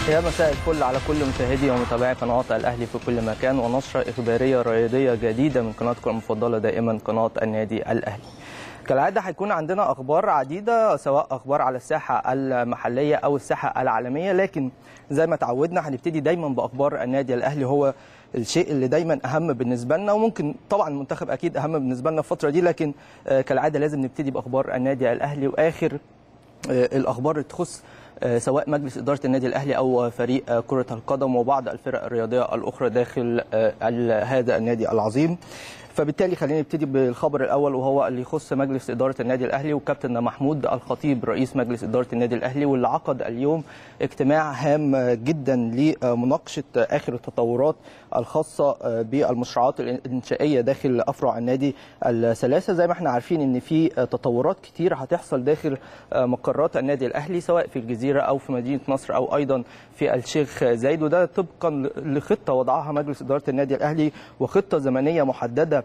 يا مساء الفل على كل مشاهدي ومتابعي قناة الأهلي في كل مكان ونشرة إخبارية رياضية جديدة من قناتكم المفضلة دائما قناة النادي الأهلي. كالعادة هيكون عندنا أخبار عديدة سواء أخبار على الساحة المحلية أو الساحة العالمية لكن زي ما تعودنا هنبتدي دايما بأخبار النادي الأهلي هو الشيء اللي دايما اهم بالنسبه لنا وممكن طبعا المنتخب اكيد اهم بالنسبه لنا الفتره دي لكن كالعاده لازم نبتدي باخبار النادي الاهلي واخر الاخبار اللي تخص سواء مجلس اداره النادي الاهلي او فريق كره القدم وبعض الفرق الرياضيه الاخرى داخل هذا النادي العظيم فبالتالي خلينا نبتدي بالخبر الاول وهو اللي يخص مجلس اداره النادي الاهلي وكابتن محمود الخطيب رئيس مجلس اداره النادي الاهلي واللي عقد اليوم اجتماع هام جدا لمناقشه اخر التطورات الخاصه بالمشروعات الانشائيه داخل افرع النادي الثلاثه زي ما احنا عارفين ان في تطورات كتير هتحصل داخل مقرات النادي الاهلي سواء في الجزيره او في مدينه نصر او ايضا في الشيخ زايد وده طبقا لخطه وضعها مجلس اداره النادي الاهلي وخطه زمنيه محدده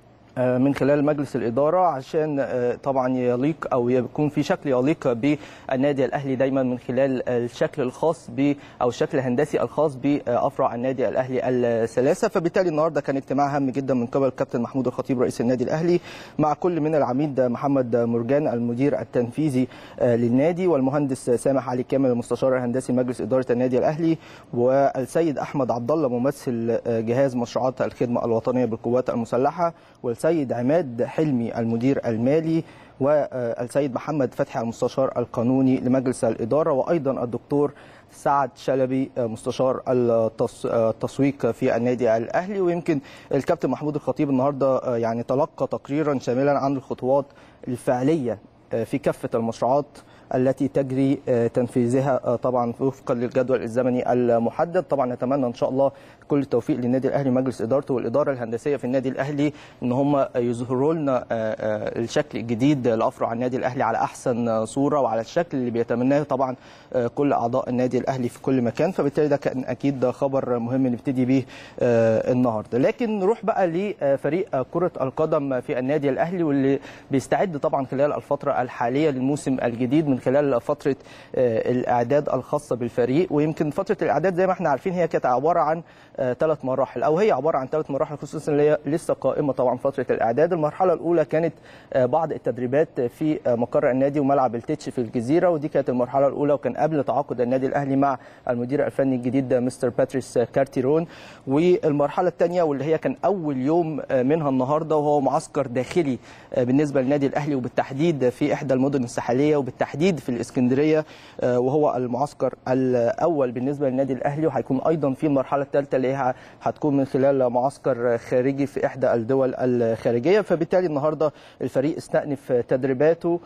من خلال مجلس الإدارة عشان طبعا يليق أو يكون في شكل يليق بالنادي الأهلي دايما من خلال الشكل الخاص ب أو الشكل الهندسي الخاص بأفرع النادي الأهلي الثلاثة فبالتالي النهارده كان اجتماع هام جدا من قبل الكابتن محمود الخطيب رئيس النادي الأهلي مع كل من العميد محمد مرجان المدير التنفيذي للنادي والمهندس سامح علي كامل المستشار الهندسي مجلس إدارة النادي الأهلي والسيد أحمد عبد الله ممثل جهاز مشروعات الخدمة الوطنية بالقوات المسلحة والسيد عماد حلمي المدير المالي والسيد محمد فتحي المستشار القانوني لمجلس الإدارة وأيضا الدكتور سعد شلبي مستشار التسويق في النادي الاهلي ويمكن الكابتن محمود الخطيب النهارده يعني تلقى تقريرا شاملا عن الخطوات الفعليه في كافه المشروعات التي تجري تنفيذها طبعا وفقا للجدول الزمني المحدد طبعا نتمنى ان شاء الله كل التوفيق للنادي الاهلي مجلس ادارته والاداره الهندسيه في النادي الاهلي ان هم يظهروا لنا الشكل الجديد لافرع النادي الاهلي على احسن صوره وعلى الشكل اللي بيتمناه طبعا كل اعضاء النادي الاهلي في كل مكان فبالتالي ده كان اكيد خبر مهم نبتدي بيه النهارده لكن نروح بقى لفريق كره القدم في النادي الاهلي واللي بيستعد طبعا خلال الفتره الحاليه للموسم الجديد من خلال فتره الاعداد الخاصه بالفريق ويمكن فتره الاعداد زي ما احنا عارفين هي كانت عباره عن ثلاث مراحل او هي عباره عن ثلاث مراحل خصوصا اللي هي لسه قائمه طبعا فتره الاعداد المرحله الاولى كانت بعض التدريبات في مقر النادي وملعب التتش في الجزيره ودي كانت المرحله الاولى وكان قبل تعاقد النادي الاهلي مع المدير الفني الجديد مستر باتريس كارتيرون والمرحله الثانيه واللي هي كان اول يوم منها النهارده وهو معسكر داخلي بالنسبه للنادي الاهلي وبالتحديد في احدى المدن الساحليه وبالتحديد في الاسكندريه وهو المعسكر الاول بالنسبه للنادي الاهلي وهيكون ايضا في المرحله الثالثه اللي هي هتكون من خلال معسكر خارجي في احدى الدول الخارجيه فبالتالي النهارده الفريق استأنف تدريباته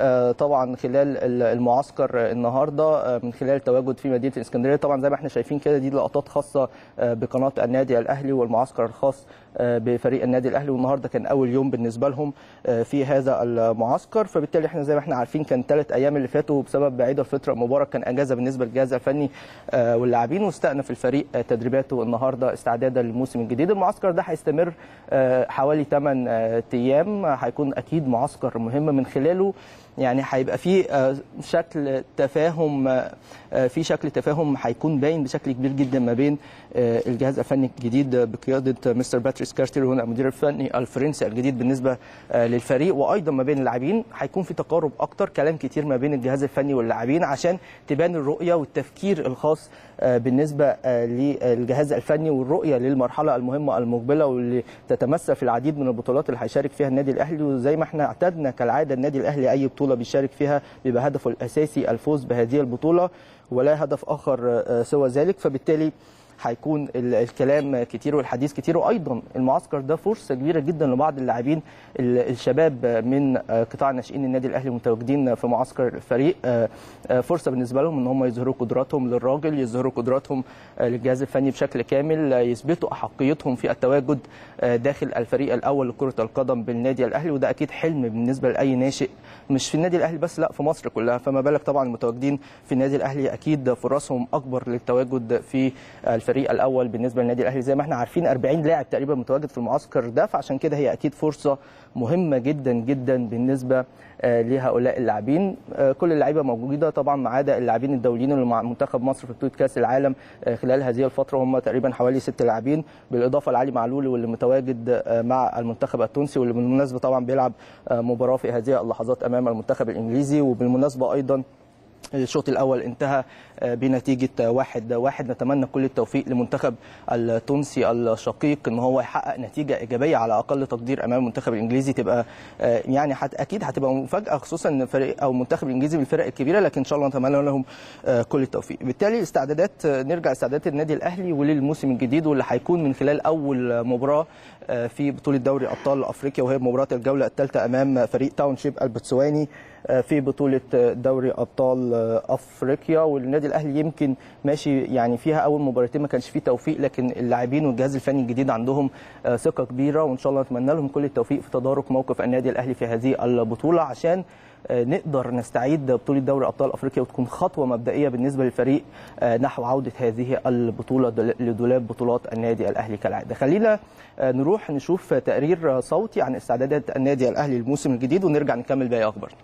طبعا خلال المعسكر النهارده من خلال التواجد في مدينه الاسكندريه طبعا زي ما احنا شايفين كده دي لقطات خاصه بقناه النادي الاهلي والمعسكر الخاص بفريق النادي الاهلي والنهارده كان اول يوم بالنسبه لهم في هذا المعسكر فبالتالي احنا زي ما احنا عارفين كان ثلاث ايام اللي فاتوا بسبب عيد الفطر المبارك كان اجازه بالنسبه للجهاز الفني واللاعبين واستأنف الفريق تدريباته النهارده استعدادا للموسم الجديد المعسكر ده هيستمر حوالي 8 ايام هيكون اكيد معسكر مهم من خلاله يعني هيبقى في شكل تفاهم في شكل تفاهم هيكون باين بشكل كبير جدا ما بين الجهاز الفني الجديد بقياده مستر باتريس كارتر هنا المدير الفني الفرنسي الجديد بالنسبه للفريق وايضا ما بين اللاعبين هيكون في تقارب اكتر كلام كتير ما بين الجهاز الفني واللاعبين عشان تبان الرؤيه والتفكير الخاص بالنسبه للجهاز الفني والرؤيه للمرحله المهمه المقبله واللي تتمثل في العديد من البطولات اللي هيشارك فيها النادي الاهلي وزي ما احنا اعتدنا كالعاده النادي الاهلي اي بطوله بيشارك فيها بيبقى هدفه الاساسي الفوز بهذه البطوله ولا هدف اخر سوى ذلك فبالتالي هيكون الكلام كتير والحديث كتير وايضا المعسكر ده فرصه كبيره جدا لبعض اللاعبين الشباب من قطاع ناشئين النادي الاهلي متواجدين في معسكر الفريق فرصه بالنسبه لهم ان هم يظهروا قدراتهم للراجل يظهروا قدراتهم للجهاز الفني بشكل كامل يثبتوا احقيتهم في التواجد داخل الفريق الاول لكره القدم بالنادي الاهلي وده اكيد حلم بالنسبه لاي ناشئ مش في النادي الاهلي بس لا في مصر كلها فما بالك طبعا المتواجدين في النادي الاهلي اكيد فرصهم اكبر للتواجد في الفريق الفريق الاول بالنسبه للنادي الاهلي زي ما احنا عارفين 40 لاعب تقريبا متواجد في المعسكر ده فعشان كده هي اكيد فرصه مهمه جدا جدا بالنسبه لهؤلاء اللاعبين كل اللعيبه موجوده طبعا ما عدا اللاعبين الدوليين اللي مع منتخب مصر في بطوله كاس العالم خلال هذه الفتره هم تقريبا حوالي ست لاعبين بالاضافه لعلي معلول واللي متواجد مع المنتخب التونسي واللي بالمناسبه طبعا بيلعب مباراه في هذه اللحظات امام المنتخب الانجليزي وبالمناسبه ايضا الشوط الاول انتهى بنتيجه واحد واحد نتمنى كل التوفيق لمنتخب التونسي الشقيق ان هو يحقق نتيجه ايجابيه على اقل تقدير امام المنتخب الانجليزي تبقى يعني حت اكيد هتبقى مفاجاه خصوصا ان فريق او المنتخب الانجليزي من الفرق الكبيره لكن ان شاء الله نتمنى لهم كل التوفيق بالتالي استعدادات نرجع استعدادات النادي الاهلي وللموسم الجديد واللي هيكون من خلال اول مباراه في بطوله دوري ابطال افريقيا وهي مباراه الجوله الثالثه امام فريق تاون شيب البتسواني في بطوله دوري ابطال افريقيا والنادي الاهلي يمكن ماشي يعني فيها اول مباراتين ما كانش فيه توفيق لكن اللاعبين والجهاز الفني الجديد عندهم ثقه كبيره وان شاء الله نتمنى لهم كل التوفيق في تدارك موقف النادي الاهلي في هذه البطوله عشان نقدر نستعيد بطوله دوري ابطال افريقيا وتكون خطوه مبدئيه بالنسبه للفريق نحو عوده هذه البطوله لدولاب بطولات النادي الاهلي كالعاده. خلينا نروح نشوف تقرير صوتي عن استعدادات النادي الاهلي للموسم الجديد ونرجع نكمل باقي اخبارنا.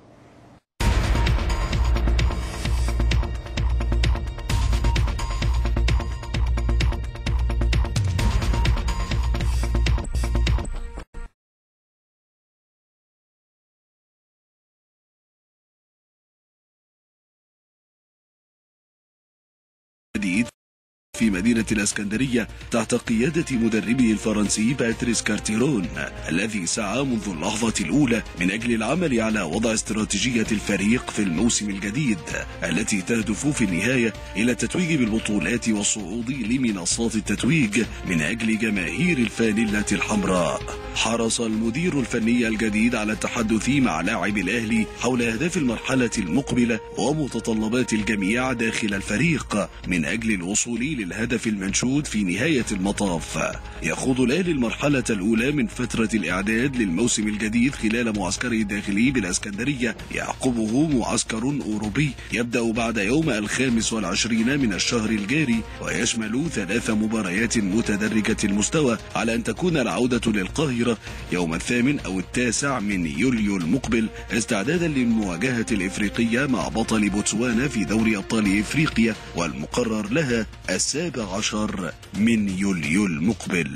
جديد في مدينة الاسكندرية تحت قيادة مدربه الفرنسي باتريس كارتيرون الذي سعى منذ اللحظة الأولى من أجل العمل على وضع استراتيجية الفريق في الموسم الجديد التي تهدف في النهاية إلى التتويج بالبطولات والصعود لمنصات التتويج من أجل جماهير الفانلة الحمراء حرص المدير الفني الجديد على التحدث مع لاعب الأهلي حول أهداف المرحلة المقبلة ومتطلبات الجميع داخل الفريق من أجل الوصول للهدف المنشود في نهاية المطاف يخوض الأهلي المرحلة الأولى من فترة الإعداد للموسم الجديد خلال معسكره الداخلي بالأسكندرية يعقبه معسكر أوروبي يبدأ بعد يوم الخامس والعشرين من الشهر الجاري ويشمل ثلاث مباريات متدرجة المستوى على أن تكون العودة للقاهرة يوم الثامن أو التاسع من يوليو المقبل استعدادا للمواجهة الإفريقية مع بطل بوتسوانا في دوري أبطال إفريقيا والمقرر لها السابع عشر من يوليو المقبل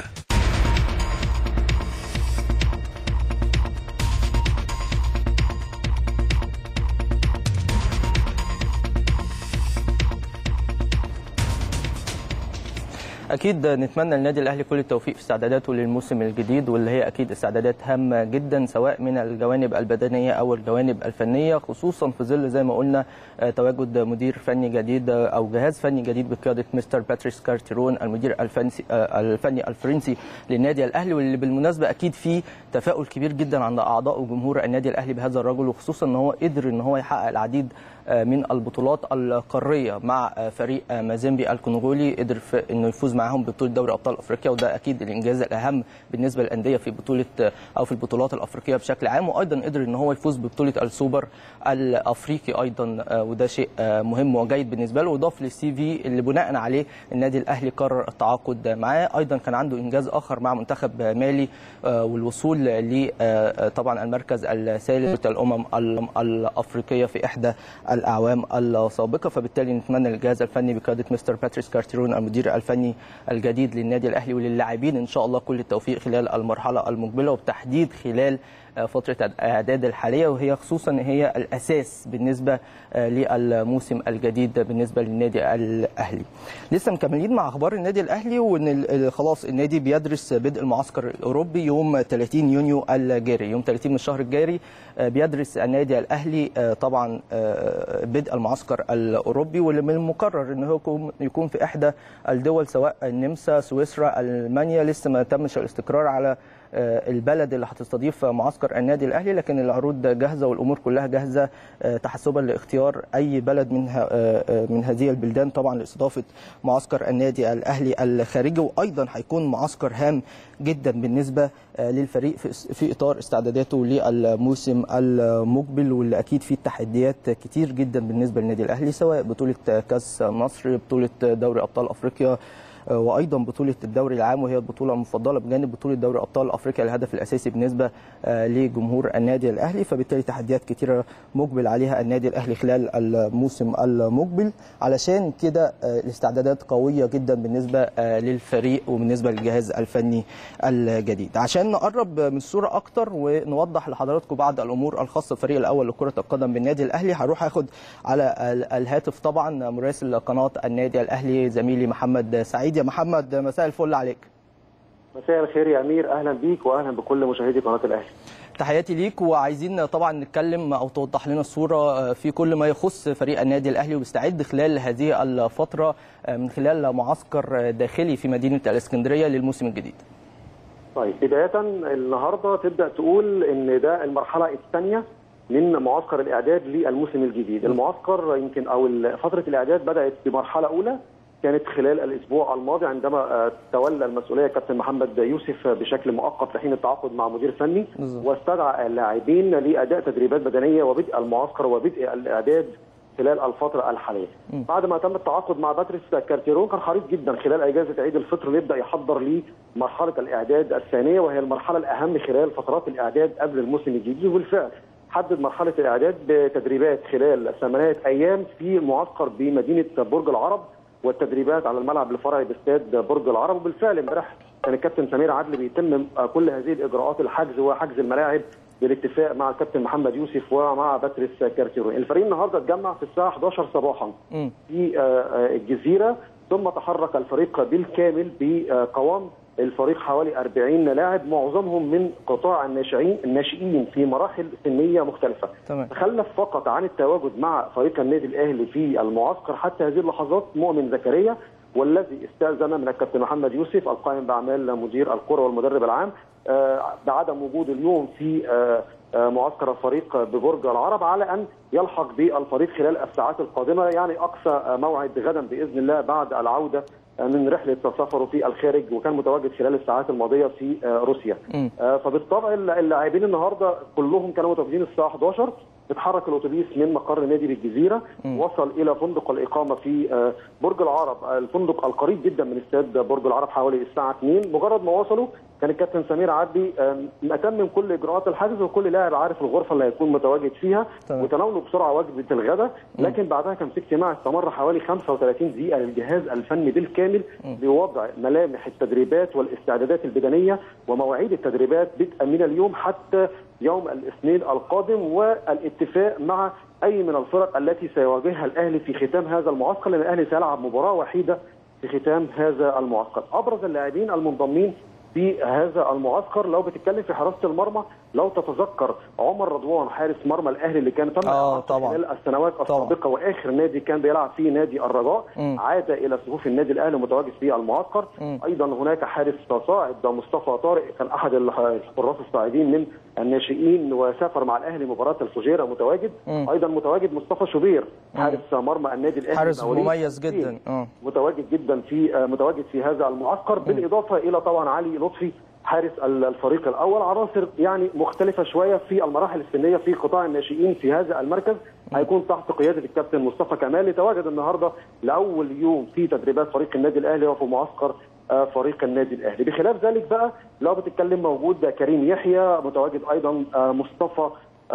اكيد نتمنى للنادي الاهلي كل التوفيق في استعداداته للموسم الجديد واللي هي اكيد استعدادات هامه جدا سواء من الجوانب البدنيه او الجوانب الفنيه خصوصا في ظل زي ما قلنا تواجد مدير فني جديد او جهاز فني جديد بقياده مستر باتريس كارتيرون المدير الفنسي الفني الفرنسي للنادي الاهلي واللي بالمناسبه اكيد في تفاؤل كبير جدا عند اعضاء وجمهور النادي الاهلي بهذا الرجل وخصوصا ان هو قدر ان هو يحقق العديد من البطولات القاريه مع فريق مازيمبي الكونغولي قدر انه يفوز معاهم ببطوله دوري ابطال افريقيا وده اكيد الانجاز الاهم بالنسبه للانديه في بطوله او في البطولات الافريقيه بشكل عام وايضا قدر ان هو يفوز ببطوله السوبر الافريقي ايضا وده شيء مهم وجيد بالنسبه له وضاف للسي في اللي بناء عليه النادي الاهلي قرر التعاقد معاه ايضا كان عنده انجاز اخر مع منتخب مالي والوصول ل طبعا المركز الثالث الامم الافريقيه في احدى الاعوام السابقه فبالتالي نتمنى للجهاز الفني بقياده مستر باتريس كارتيرون المدير الفني الجديد للنادي الاهلي وللاعبين ان شاء الله كل التوفيق خلال المرحله المقبله وبالتحديد خلال فتره الاعداد الحاليه وهي خصوصا هي الاساس بالنسبه للموسم الجديد بالنسبه للنادي الاهلي. لسه مكملين مع اخبار النادي الاهلي وان خلاص النادي بيدرس بدء المعسكر الاوروبي يوم 30 يونيو الجاري، يوم 30 من الشهر الجاري بيدرس النادي الاهلي طبعا بدء المعسكر الاوروبي واللي من المقرر ان هو يكون في احدى الدول سواء النمسا، سويسرا، المانيا لسه ما تمش الاستقرار على البلد اللي هتستضيف معسكر النادي الاهلي لكن العروض جاهزه والامور كلها جاهزه تحسبا لاختيار اي بلد من من هذه البلدان طبعا لاستضافه معسكر النادي الاهلي الخارجي وايضا هيكون معسكر هام جدا بالنسبه للفريق في اطار استعداداته للموسم المقبل واللي اكيد فيه تحديات كتير جدا بالنسبه للنادي الاهلي سواء بطوله كاس مصر بطوله دوري ابطال افريقيا وايضا بطوله الدوري العام وهي البطوله المفضله بجانب بطوله دوري ابطال افريقيا الهدف الاساسي بالنسبه لجمهور النادي الاهلي فبالتالي تحديات كثيره مقبل عليها النادي الاهلي خلال الموسم المقبل علشان كده الاستعدادات قويه جدا بالنسبه للفريق وبالنسبه للجهاز الفني الجديد عشان نقرب من الصوره اكتر ونوضح لحضراتكم بعض الامور الخاصه بالفريق الاول لكره القدم بالنادي الاهلي هروح اخد على الهاتف طبعا مراسل قناه النادي الاهلي زميلي محمد سعيد يا محمد مساء الفل عليك مساء الخير يا امير اهلا بيك واهلا بكل مشاهدي قناه الاهلي تحياتي ليك وعايزين طبعا نتكلم او توضح لنا الصوره في كل ما يخص فريق النادي الاهلي وبيستعد خلال هذه الفتره من خلال معسكر داخلي في مدينه الاسكندريه للموسم الجديد. طيب بدايه النهارده تبدا تقول ان ده المرحله الثانيه من معسكر الاعداد للموسم الجديد، المعسكر يمكن او فتره الاعداد بدات بمرحله اولى كانت خلال الاسبوع الماضي عندما تولى المسؤوليه كابتن محمد يوسف بشكل مؤقت لحين التعاقد مع مدير فني واستدعى اللاعبين لاداء تدريبات بدنيه وبدء المعسكر وبدء الاعداد خلال الفتره الحاليه. م. بعد ما تم التعاقد مع باتريس كارتيرون كان حريص جدا خلال اجازه عيد الفطر ليبدا يحضر لمرحله الاعداد الثانيه وهي المرحله الاهم خلال فترات الاعداد قبل الموسم الجديد وبالفعل حدد مرحله الاعداد بتدريبات خلال ثمانيه ايام في معسكر بمدينه برج العرب والتدريبات على الملعب الفرعي باستاد برج العرب وبالفعل امبارح كان الكابتن سمير عدلي بيتم كل هذه الاجراءات الحجز وحجز الملاعب بالاتفاق مع الكابتن محمد يوسف ومع باتريس كارتيرون الفريق النهارده اتجمع في الساعه 11 صباحا في الجزيره ثم تحرك الفريق بالكامل بقوام الفريق حوالي 40 لاعب معظمهم من قطاع الناشئين الناشئين في مراحل سنيه مختلفه تمام. تخلف فقط عن التواجد مع فريق النادي الاهلي في المعسكر حتى هذه اللحظات مؤمن زكريا والذي استاذن من الكابتن محمد يوسف القائم باعمال مدير الكره والمدرب العام بعدم وجود اليوم في معسكر الفريق ببرج العرب على ان يلحق بالفريق خلال الساعات القادمه يعني اقصى موعد غدا باذن الله بعد العوده من رحله سفره في الخارج وكان متواجد خلال الساعات الماضيه في روسيا فبالطبع اللاعبين النهارده كلهم كانوا متواجدين الساعه 11 اتحرك الاتوبيس من مقر نادي بالجزيره م. وصل الى فندق الاقامه في برج العرب الفندق القريب جدا من استاد برج العرب حوالي الساعه 2 مجرد ما وصلوا كان الكابتن سمير عدلي اتمم كل اجراءات الحجز وكل لاعب عارف الغرفه اللي هيكون متواجد فيها طبعا. وتناولوا بسرعه وجبه الغداء لكن بعدها كان في اجتماع استمر حوالي 35 دقيقه للجهاز الفني بالكامل لوضع ملامح التدريبات والاستعدادات البدنيه ومواعيد التدريبات بدءا من اليوم حتى يوم الاثنين القادم والاتفاق مع اي من الفرق التي سيواجهها الاهلي في ختام هذا المعسكر لان الاهلي سيلعب مباراه وحيده في ختام هذا المعسكر ابرز اللاعبين المنضمين في هذا المعسكر لو بتتكلم في حراسه المرمى لو تتذكر عمر رضوان حارس مرمى الاهلي اللي كان تم آه طبعا خلال السنوات السابقه واخر نادي كان بيلعب فيه نادي الرجاء م. عاد الى صفوف النادي الاهلي متواجد في المعسكر م. ايضا هناك حارس صاعد مصطفى طارق كان احد الحراس الصاعدين من الناشئين وسافر مع الاهلي مباراه الفجيره متواجد م. ايضا متواجد مصطفى شوبير حارس مرمى النادي الاهلي حارس مميز جدا اه متواجد جدا في متواجد في هذا المعسكر بالاضافه الى طبعا علي لطفي حارس الفريق الاول عناصر يعني مختلفه شويه في المراحل السنيه في قطاع الناشئين في هذا المركز هيكون تحت قياده الكابتن مصطفى كمال يتواجد النهارده لاول يوم في تدريبات فريق النادي الاهلي وفي معسكر فريق النادي الاهلي بخلاف ذلك بقى لو بتتكلم موجود كريم يحيى متواجد ايضا مصطفى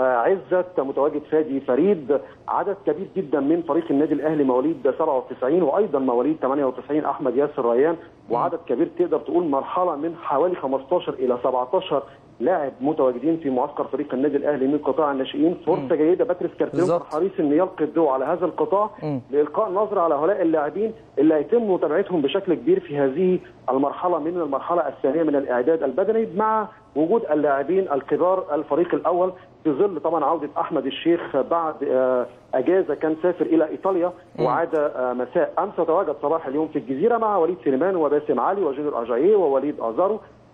عزت متواجد فادي فريد عدد كبير جدا من فريق النادي الاهلي مواليد 97 وايضا مواليد 98 احمد ياسر ريان وعدد كبير تقدر تقول مرحله من حوالي 15 الى 17 لاعب متواجدين في معسكر فريق النادي الاهلي من قطاع الناشئين فرصه جيده باتريس كارتيرون حريص ان يلقي الضوء على هذا القطاع م. لالقاء نظره على هؤلاء اللاعبين اللي هيتم متابعتهم بشكل كبير في هذه المرحله من المرحله الثانيه من الاعداد البدني مع وجود اللاعبين الكبار الفريق الاول في ظل طبعا عوده احمد الشيخ بعد اجازه كان سافر الى ايطاليا وعاد مساء امس وتواجد صباح اليوم في الجزيره مع وليد سليمان وباسم علي وجونيور اجاييه ووليد ازارو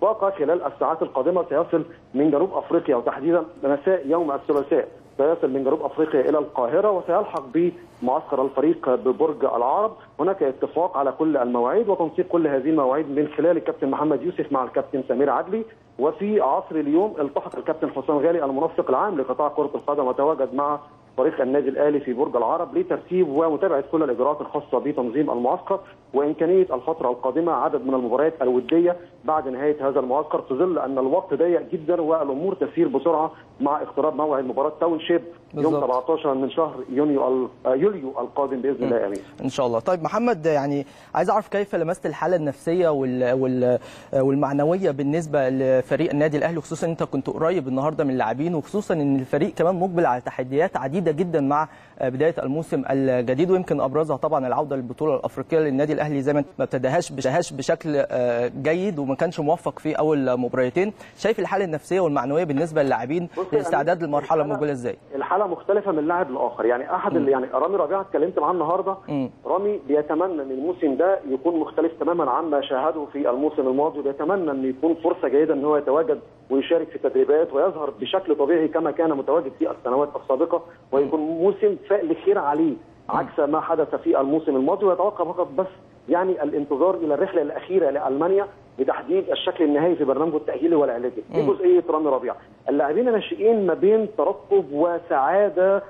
الباقه خلال الساعات القادمه سيصل من جنوب افريقيا وتحديدا مساء يوم الثلاثاء سيصل من جنوب افريقيا الى القاهره وسيلحق بمعسكر الفريق ببرج العرب، هناك اتفاق على كل المواعيد وتنسيق كل هذه المواعيد من خلال الكابتن محمد يوسف مع الكابتن سمير عدلي وفي عصر اليوم التحق الكابتن حسام غالي المنسق العام لقطاع كره القدم وتواجد مع فريق النادي الاهلي في برج العرب لترتيب ومتابعه كل الاجراءات الخاصه بتنظيم المعسكر وامكانيه الفتره القادمه عدد من المباريات الوديه بعد نهايه هذا المعسكر في ظل ان الوقت ضيق جدا والامور تسير بسرعه مع اقتراب موعد مباراه تاون شيب يوم بالظبط. 17 من شهر يونيو ال- آه، يوليو القادم باذن الله امين. ان شاء الله طيب محمد يعني عايز اعرف كيف لمست الحاله النفسيه وال... وال... والمعنويه بالنسبه لفريق النادي الاهلي خصوصا انت كنت قريب النهارده من اللاعبين وخصوصا ان الفريق كمان مقبل على تحديات عديده جدا مع بدايه الموسم الجديد ويمكن ابرزها طبعا العوده للبطوله الافريقيه للنادي الاهلي زي ما انت ما ابتداهاش بشهاش بشكل آه، جيد وما كانش موفق في اول مباراتين شايف الحاله النفسيه والمعنويه بالنسبه للاعبين بص يا للاستعداد أمين، للمرحله الحالة- المقبله ازاي الحاله مختلفه من لاعب لاخر يعني احد اللي يعني رامي ربيعه اتكلمت معاه النهارده مم. رامي بيتمنى ان الموسم ده يكون مختلف تماما عما شاهده في الموسم الماضي وبيتمنى ان يكون فرصه جيده ان هو يتواجد ويشارك في التدريبات ويظهر بشكل طبيعي كما كان متواجد في السنوات السابقه ويكون موسم فائل خير عليه عكس ما حدث في الموسم الماضي ويتوقع فقط بس يعني الانتظار الى الرحله الاخيره لالمانيا لتحديد الشكل النهائي في برنامجه التاهيلي والعلاجي دي جزئيه رامي ربيعه اللاعبين الناشئين ما بين ترقب وسعاده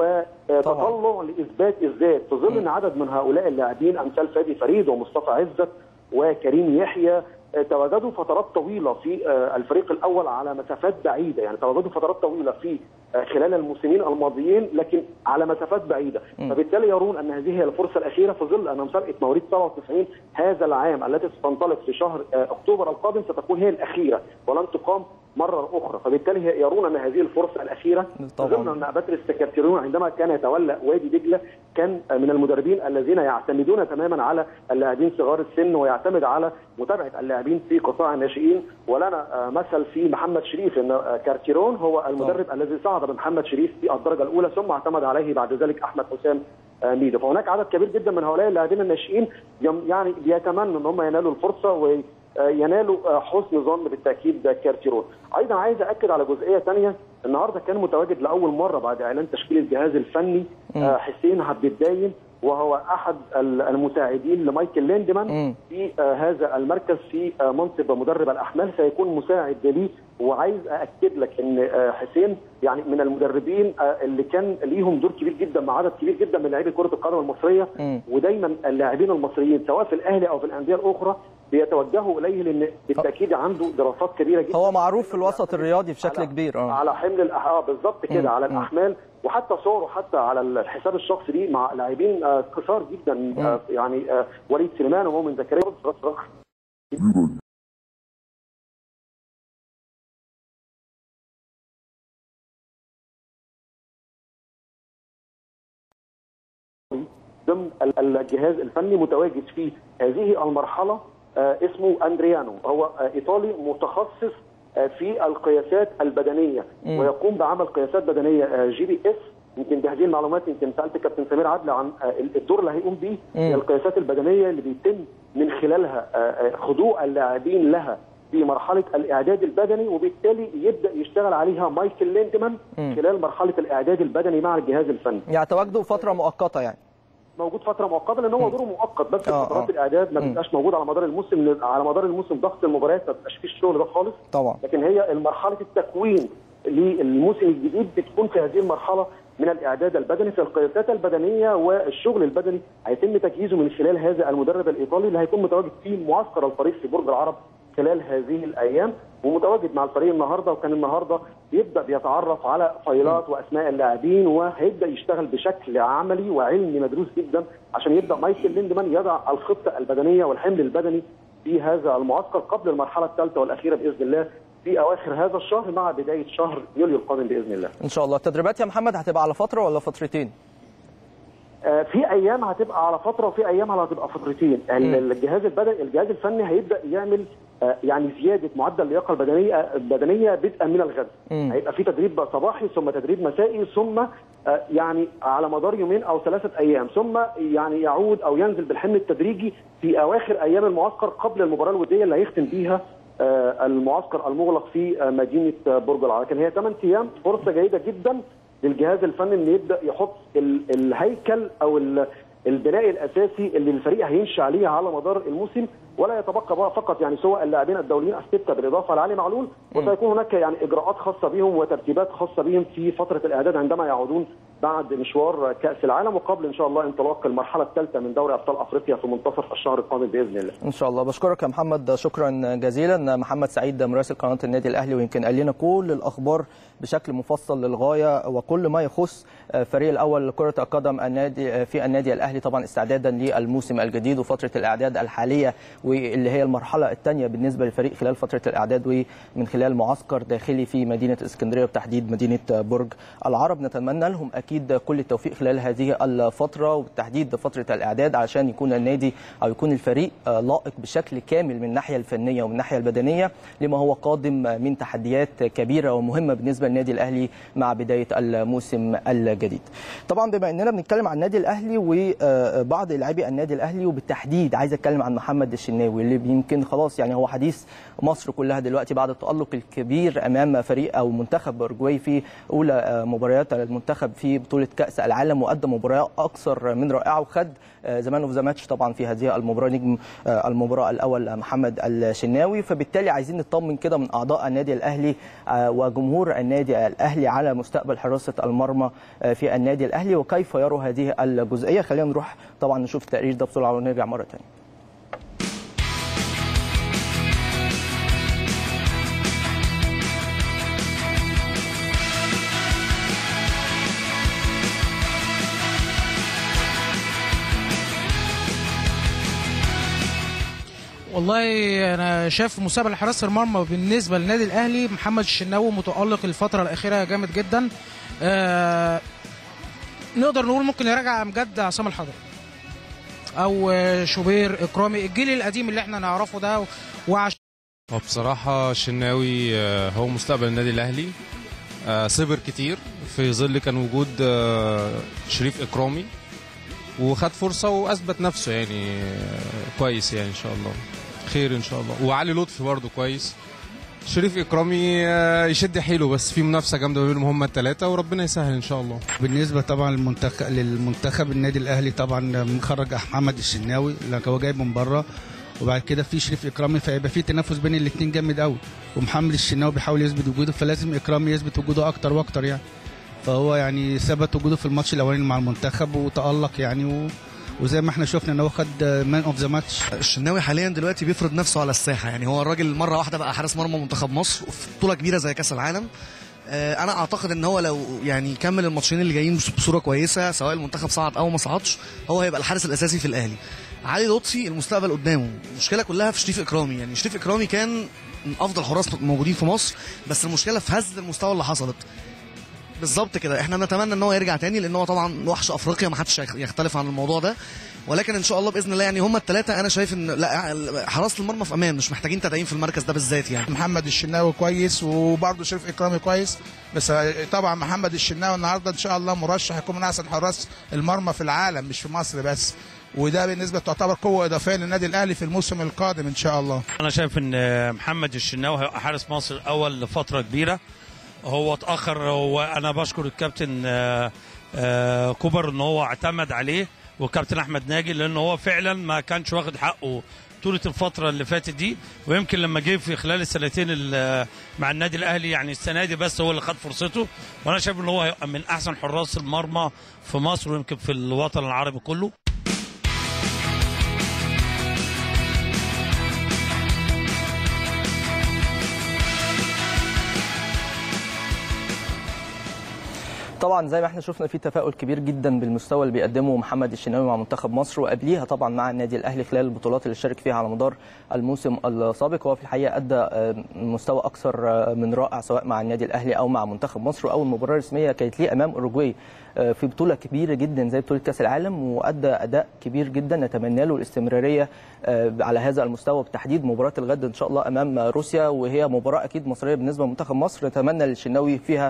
وتطلع لاثبات الذات في ظل ان عدد من هؤلاء اللاعبين امثال فادي فريد ومصطفى عزت وكريم يحيى آه، تواجدوا فترات طويله في آه، الفريق الاول على مسافات بعيده يعني تواجدوا فترات طويله في آه، خلال الموسمين الماضيين لكن على مسافات بعيده فبالتالي يرون ان هذه هي الفرصه الاخيره في ظل ان مسابقه مواليد 97 هذا العام التي ستنطلق في شهر آه، اكتوبر القادم ستكون هي الاخيره ولن تقام مره اخرى فبالتالي هي- يرون ان هذه الفرصه الاخيره في طبعاً. ظل ان باتريس سكرتيرون عندما كان يتولى وادي دجله كان من المدربين الذين يعتمدون تماما على اللاعبين صغار السن ويعتمد على متابعه اللاعبين في قطاع الناشئين ولنا آه، مثل في محمد شريف ان آه، كارتيرون هو المدرب الذي صعد بمحمد شريف في الدرجه الاولى ظم اعتمد عليه بعد ذلك احمد حسام آه، ميدو فهناك عدد كبير جدا من هؤلاء اللاعبين الناشئين يم- يعني بيتمنوا ان هم ينالوا الفرصه و ينالوا آه، حسن ظن بالتاكيد كارتيرون. ايضا عايز اكد على جزئيه ثانيه النهارده كان متواجد لاول مره بعد اعلان تشكيل الجهاز الفني آه، حسين عبد الدايم وهو احد ال- المساعدين لمايكل ليندمان مم. في آه، هذا المركز في آه، منصب مدرب الاحمال سيكون مساعد ليه وعايز ااكد لك ان آه، حسين يعني من المدربين آه، اللي كان ليهم دور كبير جدا مع عدد كبير جدا من لاعبي كره القدم المصريه مم. ودايما اللاعبين المصريين سواء في الاهلي او في الانديه الاخرى بيتوجهوا اليه لان بالتاكيد عنده دراسات كبيره جدا هو معروف في الوسط الرياضي بشكل على- كبير اه على حمل الأح- اه بالظبط مم. كده على مم. الاحمال وحتى صوره حتى على الحساب الشخصي ليه مع لاعبين آه، كثار جدا آه، يعني آه، وليد سليمان ومؤمن زكريا ضمن ال- الجهاز الفني متواجد في هذه المرحله آه، اسمه اندريانو هو آه، ايطالي متخصص آه، في القياسات البدنيه ويقوم بعمل قياسات بدنيه آه، جي بي اس يمكن بهذه المعلومات يمكن سالت كابتن سمير عدل عن آه، الدور اللي هيقوم به هي القياسات البدنيه اللي بيتم من خلالها آه، آه، خضوع اللاعبين لها في مرحله الاعداد البدني وبالتالي يبدا يشتغل عليها مايكل ليندمان خلال مرحله الاعداد البدني مع الجهاز الفني يعني تواجده فتره مؤقته يعني موجود فتره مؤقته لان هو دوره مؤقت بس آه، في فترات آه. الاعداد ما بيبقاش موجود على مدار الموسم لأن على مدار الموسم ضغط المباريات ما بيبقاش فيه الشغل ده خالص طبعا لكن هي مرحله التكوين للموسم الجديد بتكون في هذه المرحله من الاعداد البدني في القياسات البدنيه والشغل البدني هيتم تجهيزه من خلال هذا المدرب الايطالي اللي هيكون متواجد في معسكر الفريق في برج العرب خلال هذه الايام ومتواجد مع الفريق النهارده وكان النهارده يبدا بيتعرف على فايلات واسماء اللاعبين وهيبدا يشتغل بشكل عملي وعلمي مدروس جدا عشان يبدا مايكل ليندمان يضع الخطه البدنيه والحمل البدني في هذا المعسكر قبل المرحله الثالثه والاخيره باذن الله في اواخر هذا الشهر مع بدايه شهر يوليو القادم باذن الله. ان شاء الله التدريبات يا محمد هتبقى على فتره ولا فترتين آه، في ايام هتبقى على فتره وفي ايام هتبقى فترتين ال- الجهاز البدني الجهاز الفني هيبدا يعمل آه، يعني زياده معدل اللياقه البدنيه البدنيه بدءا من الغد مم. هيبقى في تدريب صباحي ثم تدريب مسائي ثم آه، يعني على مدار يومين او ثلاثه ايام ثم يعني يعود او ينزل بالحمل التدريجي في اواخر ايام المعسكر قبل المباراه الوديه اللي هيختم بيها آه، المعسكر المغلق في آه، مدينه آه، برج العرب لكن هي 8 ايام فرصه جيده جدا للجهاز الفني انه يبدا يحط ال- الهيكل او ال- البناء الاساسي اللي الفريق هيمشي عليه على مدار الموسم ولا يتبقى بقى فقط يعني سواء اللاعبين الدوليين السته بالاضافه لعلي معلول وسيكون هناك يعني اجراءات خاصه بهم وترتيبات خاصه بهم في فتره الاعداد عندما يعودون بعد مشوار كاس العالم وقبل ان شاء الله انطلاق المرحله الثالثه من دوري ابطال افريقيا في منتصف الشهر القادم باذن الله. ان شاء الله بشكرك يا محمد شكرا جزيلا محمد سعيد مراسل قناه النادي الاهلي ويمكن قال لنا كل الاخبار بشكل مفصل للغايه وكل ما يخص فريق الاول لكره القدم النادي في النادي الاهلي طبعا استعدادا للموسم الجديد وفتره الاعداد الحاليه واللي هي المرحله الثانيه بالنسبه للفريق خلال فتره الاعداد ومن خلال معسكر داخلي في مدينه اسكندريه وبتحديد مدينه برج العرب نتمنى لهم اكيد كل التوفيق خلال هذه الفتره وبالتحديد فتره الاعداد عشان يكون النادي او يكون الفريق لائق بشكل كامل من الناحيه الفنيه ومن الناحيه البدنيه لما هو قادم من تحديات كبيره ومهمه بالنسبه للنادي الاهلي مع بدايه الموسم الجديد. طبعا بما اننا بنتكلم عن النادي الاهلي وبعض لاعبي النادي الاهلي وبالتحديد عايز اتكلم عن محمد الشناوي اللي يمكن خلاص يعني هو حديث مصر كلها دلوقتي بعد التالق الكبير امام فريق او منتخب اورجواي في اولى مباريات المنتخب في بطوله كاس العالم وقدم مباراه اكثر من رائعه وخد زمان اوف ذا ماتش طبعا في هذه المباراه نجم المباراه الاول محمد الشناوي فبالتالي عايزين نطمن كده من اعضاء النادي الاهلي وجمهور النادي الاهلي على مستقبل حراسه المرمى في النادي الاهلي وكيف يروا هذه الجزئيه خلينا نروح طبعا نشوف التقرير ده بسرعه ونرجع مره ثانيه والله انا شايف مستقبل حراسه المرمى بالنسبه للنادي الاهلي محمد الشناوي متالق الفتره الاخيره جامد جدا آه نقدر نقول ممكن يراجع امجد عصام الحضري او شوبير اكرامي الجيل القديم اللي احنا نعرفه ده وعش وبصراحة الشناوي هو مستقبل النادي الأهلي صبر كتير في ظل كان وجود شريف إكرامي وخد فرصة وأثبت نفسه يعني كويس يعني إن شاء الله خير إن شاء الله وعلي لطفي برضه كويس شريف إكرامي يشد حيله بس في منافسة جامدة ما بينهم هم الثلاثة وربنا يسهل إن شاء الله بالنسبة طبعا للمنتخب للمنتخب النادي الأهلي طبعا مخرج محمد الشناوي اللي هو جايب من بره وبعد كده في شريف اكرامي فيبقى في تنافس بين الاثنين جامد قوي ومحمد الشناوي بيحاول يثبت وجوده فلازم اكرامي يثبت وجوده اكتر واكتر يعني فهو يعني ثبت وجوده في الماتش الاولاني مع المنتخب وتالق يعني و... وزي ما احنا شفنا ان هو خد مان اوف ذا ماتش الشناوي حاليا دلوقتي بيفرض نفسه على الساحه يعني هو الراجل مره واحده بقى حارس مرمى منتخب مصر في بطوله كبيره زي كاس العالم انا اعتقد ان هو لو يعني كمل الماتشين اللي جايين بصوره كويسه سواء المنتخب صعد او ما صعدش هو هيبقى الحارس الاساسي في الاهلي علي لطفي المستقبل قدامه المشكله كلها في شريف اكرامي يعني شريف اكرامي كان من افضل حراس موجودين في مصر بس المشكله في هزه المستوى اللي حصلت بالظبط كده احنا نتمنى ان هو يرجع تاني لان هو طبعا وحش افريقيا ما حدش يختلف عن الموضوع ده ولكن ان شاء الله باذن الله يعني هم الثلاثه انا شايف ان لا حراسه المرمى في امان مش محتاجين تدعيم في المركز ده بالذات يعني محمد الشناوي كويس وبرضه شريف اكرامي كويس بس طبعا محمد الشناوي النهارده ان شاء الله مرشح يكون من احسن حراس المرمى في العالم مش في مصر بس وده بالنسبه تعتبر قوه اضافيه للنادي الاهلي في الموسم القادم ان شاء الله انا شايف ان محمد الشناوي هيبقى حارس مصر الاول لفتره كبيره هو اتاخر وانا بشكر الكابتن كوبر ان هو اعتمد عليه والكابتن احمد ناجي لان هو فعلا ما كانش واخد حقه طولة الفترة اللي فاتت دي ويمكن لما جه في خلال السنتين مع النادي الاهلي يعني السنة دي بس هو اللي خد فرصته وانا شايف ان هو هيبقى من احسن حراس المرمى في مصر ويمكن في الوطن العربي كله طبعا زي ما احنا شفنا في تفاؤل كبير جدا بالمستوى اللي بيقدمه محمد الشناوي مع منتخب مصر وقبليها طبعا مع النادي الاهلي خلال البطولات اللي شارك فيها على مدار الموسم السابق هو في الحقيقه ادى مستوى اكثر من رائع سواء مع النادي الاهلي او مع منتخب مصر واول مباراه رسميه كانت ليه امام اوروجواي في بطوله كبيره جدا زي بطوله كاس العالم وادى اداء كبير جدا نتمنى له الاستمراريه على هذا المستوى بالتحديد مباراه الغد ان شاء الله امام روسيا وهي مباراه اكيد مصريه بالنسبه لمنتخب مصر نتمنى للشناوي فيها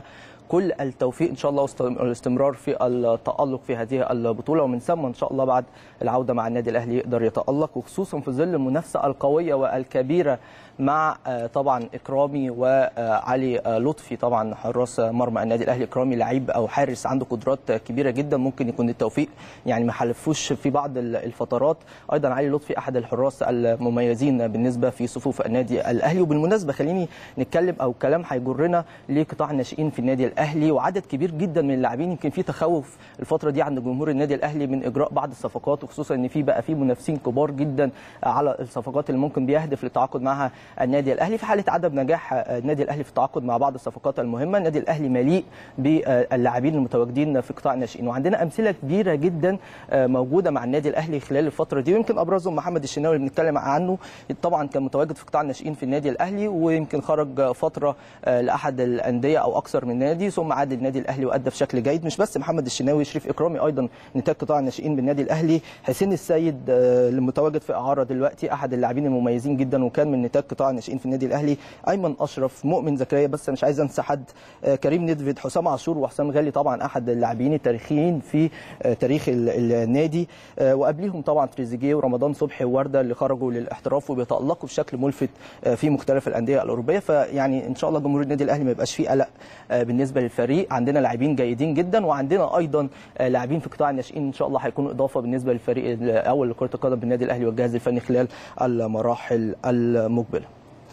كل التوفيق ان شاء الله والاستمرار في التالق في هذه البطوله ومن ثم ان شاء الله بعد العوده مع النادي الاهلي يقدر يتالق وخصوصا في ظل المنافسه القويه والكبيره مع آه، طبعا اكرامي وعلي آه، لطفي طبعا حراس مرمى النادي الاهلي اكرامي لعيب او حارس عنده قدرات كبيره جدا ممكن يكون التوفيق يعني ما حلفوش في بعض ال- الفترات ايضا علي لطفي احد الحراس المميزين بالنسبه في صفوف النادي الاهلي وبالمناسبه خليني نتكلم او كلام هيجرنا لقطاع الناشئين في النادي الاهلي وعدد كبير جدا من اللاعبين يمكن في تخوف الفتره دي عند جمهور النادي الاهلي من اجراء بعض الصفقات وخصوصا ان في بقى في منافسين كبار جدا على الصفقات اللي ممكن بيهدف للتعاقد معها النادي الاهلي في حاله عدم نجاح النادي الاهلي في التعاقد مع بعض الصفقات المهمه النادي الاهلي مليء باللاعبين المتواجدين في قطاع الناشئين وعندنا امثله كبيره جدا موجوده مع النادي الاهلي خلال الفتره دي ويمكن ابرزهم محمد الشناوي اللي بنتكلم عنه طبعا كان متواجد في قطاع الناشئين في النادي الاهلي ويمكن خرج فتره لاحد الانديه او اكثر من نادي ثم عاد النادي الاهلي وادى بشكل جيد مش بس محمد الشناوي شريف اكرامي ايضا نتاج قطاع الناشئين بالنادي الاهلي حسين السيد اللي متواجد في اعاره دلوقتي احد اللاعبين المميزين جدا وكان من نتاج قطاع الناشئين في النادي الاهلي ايمن اشرف مؤمن زكريا بس مش عايز انسى حد كريم ندفيد حسام عاشور وحسام غالي طبعا احد اللاعبين التاريخيين في تاريخ النادي وقبليهم طبعا تريزيجيه ورمضان صبحي وورده اللي خرجوا للاحتراف وبيتالقوا بشكل ملفت في مختلف الانديه الاوروبيه فيعني ان شاء الله جمهور النادي الاهلي ما يبقاش فيه قلق بالنسبه للفريق عندنا لاعبين جيدين جدا وعندنا ايضا لاعبين في قطاع الناشئين ان شاء الله هيكونوا اضافه بالنسبه للفريق الاول لكره القدم بالنادي الاهلي والجهاز الفني خلال المراحل المقبله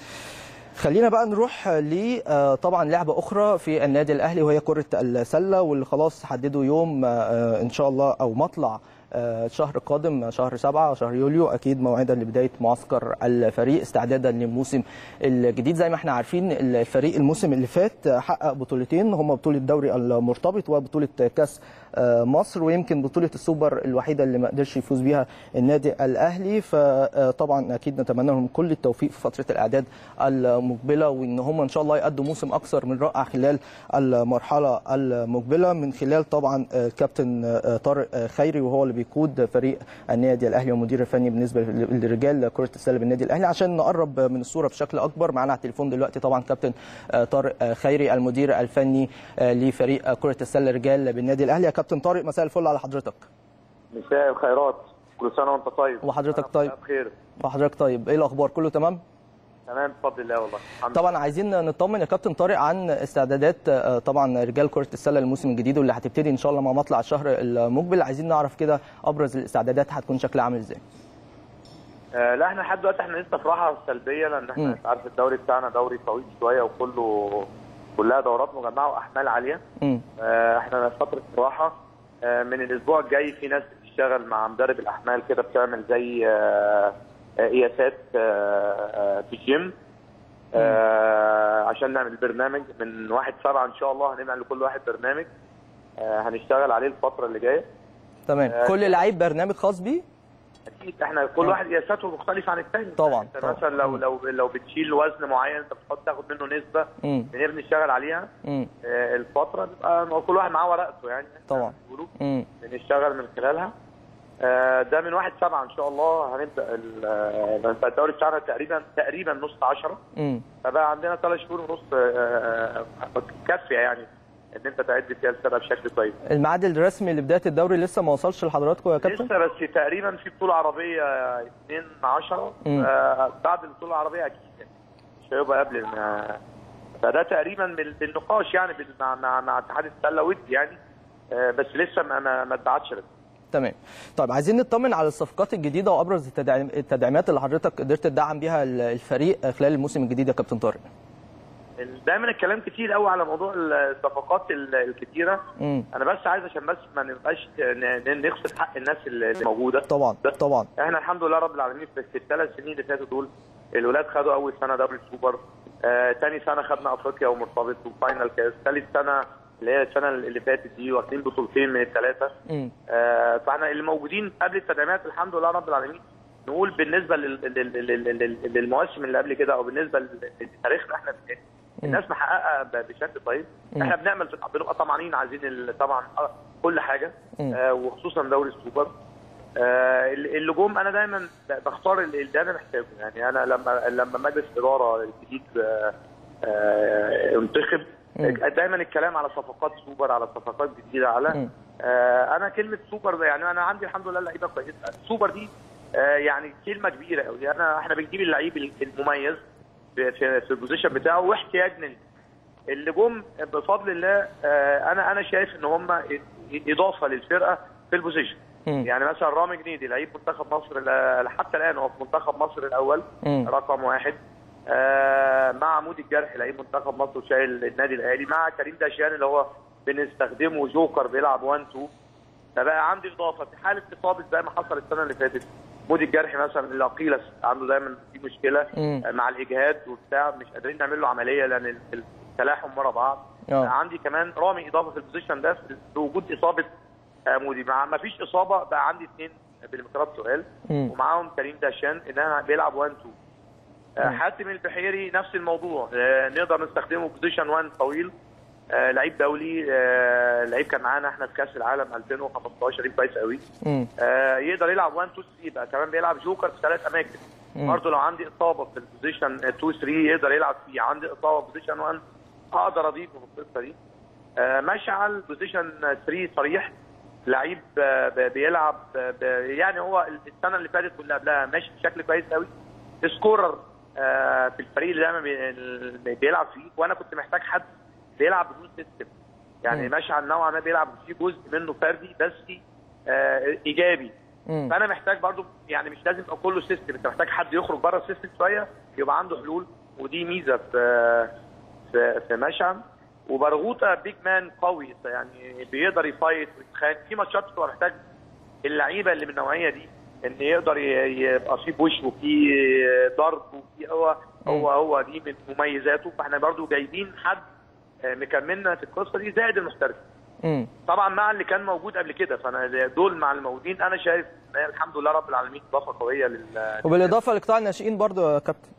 خلينا بقى نروح ل طبعا لعبه اخرى في النادي الاهلي وهي كره السله واللي خلاص حددوا يوم ان شاء الله او مطلع الشهر القادم شهر سبعة شهر يوليو أكيد موعدا لبداية معسكر الفريق استعدادا للموسم الجديد زي ما احنا عارفين الفريق الموسم اللي فات حقق بطولتين هما بطولة الدوري المرتبط وبطولة كاس مصر ويمكن بطولة السوبر الوحيدة اللي ما قدرش يفوز بيها النادي الأهلي فطبعا أكيد نتمنى لهم كل التوفيق في فترة الإعداد المقبلة وإن هم إن شاء الله يقدموا موسم أكثر من رائع خلال المرحلة المقبلة من خلال طبعا الكابتن طارق خيري وهو اللي بيقود فريق النادي الاهلي والمدير الفني بالنسبه للرجال كره السله بالنادي الاهلي عشان نقرب من الصوره بشكل اكبر معانا على التليفون دلوقتي طبعا كابتن طارق خيري المدير الفني لفريق كره السله رجال بالنادي الاهلي يا كابتن طارق مساء الفل على حضرتك مساء الخيرات كل سنه وانت طيب وحضرتك طيب بخير وحضرتك طيب ايه الاخبار كله تمام تمام بفضل الله والله الحمد طبعا عايزين نطمن يا كابتن طارق عن استعدادات طبعا رجال كره السله للموسم الجديد واللي هتبتدي ان شاء الله مع مطلع الشهر المقبل عايزين نعرف كده ابرز الاستعدادات هتكون شكلها عامل ازاي آه لا احنا لحد دلوقتي احنا لسه في راحه سلبيه لان احنا انت عارف الدوري بتاعنا دوري طويل شويه وكله كلها دورات مجمعه واحمال عاليه آه احنا في فتره راحه آه من الاسبوع الجاي في ناس بتشتغل مع مدرب الاحمال كده بتعمل زي آه قياسات آه في الجيم آه عشان نعمل برنامج من واحد سبعة ان شاء الله هنعمل لكل واحد برنامج آه هنشتغل عليه الفترة اللي جاية تمام آه كل لعيب برنامج خاص بيه اكيد احنا كل آه. واحد قياساته مختلفه عن الثاني طبعا انت مثلا لو لو لو بتشيل وزن معين انت بتحط تاخد منه نسبه بنبقى بنشتغل عليها آه الفتره بيبقى كل واحد معاه ورقته يعني طبعا بنشتغل من خلالها ده من واحد سبعة ان شاء الله هنبدا الدوري بتاعنا تقريبا تقريبا نص 10 فبقى عندنا ثلاث شهور ونص كافيه يعني ان انت تعد فيها السنه بشكل كويس. الميعاد الرسمي لبدايه الدوري لسه ما وصلش لحضراتكم يا كابتن؟ لسه بس تقريبا في بطوله عربيه 2 10 آه بعد البطوله العربيه اكيد يعني مش هيبقى قبل فده تقريبا بالنقاش يعني مع مع, مع اتحاد السله ودي يعني آه بس لسه ما ما اتبعتش رسمي. تمام طيب عايزين نطمن على الصفقات الجديده وابرز التدعيم التدعيمات اللي حضرتك قدرت تدعم بيها الفريق خلال الموسم الجديد يا كابتن طارق دايما الكلام كتير قوي على موضوع الصفقات الكتيره مم. انا بس عايز عشان بس ما نبقاش نخسر حق الناس اللي موجوده طبعا طبعا احنا الحمد لله رب العالمين في الثلاث سنين اللي فاتوا دول الولاد خدوا اول سنه دوري السوبر آه ثاني سنه خدنا افريقيا ومرتبط وفاينل كاس ثالث سنه اللي هي السنه اللي فاتت دي واخدين بطولتين من الثلاثه آه فاحنا اللي موجودين قبل التدعيمات الحمد لله رب العالمين نقول بالنسبه للمواسم اللي قبل كده او بالنسبه لتاريخنا احنا الناس محققه بشكل طيب احنا بنعمل بنبقى طمعانين عايزين طبعا كل حاجه آه وخصوصا دوري السوبر آه اللي جم انا دايما بختار اللي انا محتاجه يعني انا لما لما مجلس الاداره الجديد آه انتخب مم. دايما الكلام على صفقات سوبر على صفقات جديده على مم. آه انا كلمه سوبر يعني انا عندي الحمد لله لعيبه كويسه سوبر دي آه يعني كلمه كبيره قوي انا احنا بنجيب اللعيب المميز في في في البوزيشن بتاعه واحتياجنا ليه اللي جم بفضل الله آه انا انا شايف ان هم اضافه للفرقه في البوزيشن مم. يعني مثلا رامي جنيدي لعيب منتخب مصر ل- حتى الان هو في منتخب مصر الاول مم. رقم واحد آه مع مودي الجرح لعيب منتخب مصر وشايل النادي الاهلي مع كريم داشيان اللي هو بنستخدمه جوكر بيلعب 1 2 فبقى عندي اضافه في حاله اصابه زي ما حصل السنه اللي فاتت مودي الجرح مثلا اللي اقيلس عنده دايما في مشكله مم. آه، مع الاجهاد وبتاع مش قادرين نعمل له عمليه لان التلاحم ورا بعض آه. عندي كمان رامي اضافه في البوزيشن ده في في وجود اصابه آه، مودي مع ما فيش اصابه بقى عندي اثنين بالمقراط سؤال مم. ومعاهم كريم داشان انها بيلعب 1 2 آه، حاتم البحيري نفس الموضوع آه، نقدر نستخدمه بوزيشن 1 طويل آه، لعيب دولي آه، لعيب كان معانا احنا في كاس العالم 2015 لعيب كويس قوي مم. آه، يقدر يلعب 1 2 3 بقى كمان بيلعب جوكر في ثلاث اماكن مم. برضه لو عندي اصابه في البوزيشن 2 3 يقدر يلعب فيه عندي اصابه في بوزيشن 1 اقدر اضيفه في القصه دي آه، مشعل بوزيشن 3 صريح لعيب آه، ب- بيلعب آه، ب- يعني هو السنه اللي فاتت واللي قبلها ماشي بشكل كويس قوي سكورر آه، في الفريق اللي دايما بي- اللي بيلعب فيه وانا كنت محتاج حد بيلعب بدون سيستم يعني مم. مشعل نوعا ما بيلعب فيه جزء منه فردي بس آه، ايجابي مم. فانا محتاج برضو يعني مش لازم يبقى كله سيستم انت محتاج حد يخرج بره السيستم شويه يبقى عنده حلول ودي ميزه في في, في مشعل وبرغوثه بيج مان قوي يعني بيقدر يفايت ويتخانق في ماتشات بتبقى محتاج اللعيبه اللي من النوعيه دي ان يقدر ي- يبقى في بوش وفي ضرب وفي هو هو هو دي من مميزاته فاحنا برضو جايبين حد آه، مكملنا في القصه دي زائد المحترف مم. طبعا مع اللي كان موجود قبل كده فانا دول مع الموجودين انا شايف إن هي الحمد لله رب العالمين اضافه قويه لل وبالاضافه لقطاع الناشئين برضو يا كابتن